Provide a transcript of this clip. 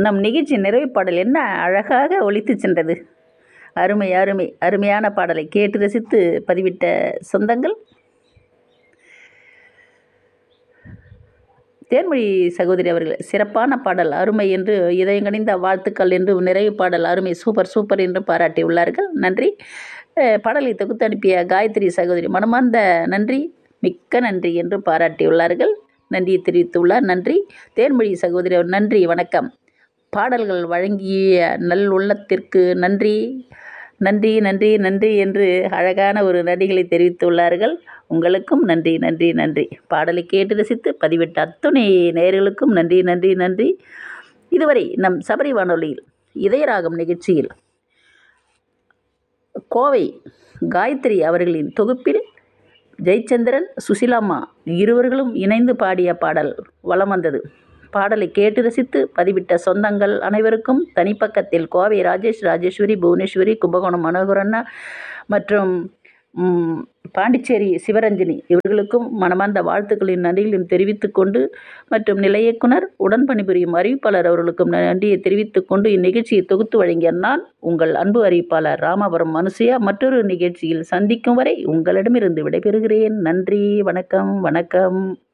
நம் நிகழ்ச்சி நிறைவு பாடல் என்ன அழகாக ஒலித்து சென்றது அருமை அருமை அருமையான பாடலை கேட்டு ரசித்து பதிவிட்ட சொந்தங்கள் தேன்மொழி சகோதரி அவர்கள் சிறப்பான பாடல் அருமை என்று இதயங்கணிந்த வாழ்த்துக்கள் என்று நிறைவு பாடல் அருமை சூப்பர் சூப்பர் என்று பாராட்டியுள்ளார்கள் நன்றி அஹ், பாடலை தொகுத்து அனுப்பிய காயத்ரி சகோதரி மனமார்ந்த நன்றி மிக்க நன்றி என்று பாராட்டியுள்ளார்கள் நன்றியை தெரிவித்துள்ளார் நன்றி தேன்மொழி சகோதரி அவர் நன்றி வணக்கம் பாடல்கள் வழங்கிய நல் உள்ளத்திற்கு நன்றி நன்றி நன்றி நன்றி என்று அழகான ஒரு நன்றிகளை தெரிவித்துள்ளார்கள் உங்களுக்கும் நன்றி நன்றி நன்றி பாடலை கேட்டு ரசித்து பதிவிட்ட அத்துணை நேயர்களுக்கும் நன்றி நன்றி நன்றி இதுவரை நம் சபரி வானொலியில் இதயராகம் நிகழ்ச்சியில் கோவை காயத்ரி அவர்களின் தொகுப்பில் ஜெயச்சந்திரன் சுசிலாம்மா இருவர்களும் இணைந்து பாடிய பாடல் வலம் வந்தது பாடலை கேட்டு ரசித்து பதிவிட்ட சொந்தங்கள் அனைவருக்கும் தனிப்பக்கத்தில் கோவை ராஜேஷ் ராஜேஸ்வரி புவனேஸ்வரி கும்பகோணம் மனோகரண்ணா மற்றும் ம், பாண்டிச்சேரி சிவரஞ்சனி இவர்களுக்கும் மனமார்ந்த வாழ்த்துக்களின் நன்றிகளையும் தெரிவித்துக் கொண்டு மற்றும் நிலை இயக்குனர் உடன் பணிபுரியும் அறிவிப்பாளர் அவர்களுக்கும் நன்றியை தெரிவித்துக் கொண்டு இந்நிகழ்ச்சியை தொகுத்து வழங்கிய நான் உங்கள் அன்பு அறிவிப்பாளர் ராமபுரம் மனுஷியா மற்றொரு நிகழ்ச்சியில் சந்திக்கும் வரை உங்களிடமிருந்து விடைபெறுகிறேன் நன்றி வணக்கம் வணக்கம்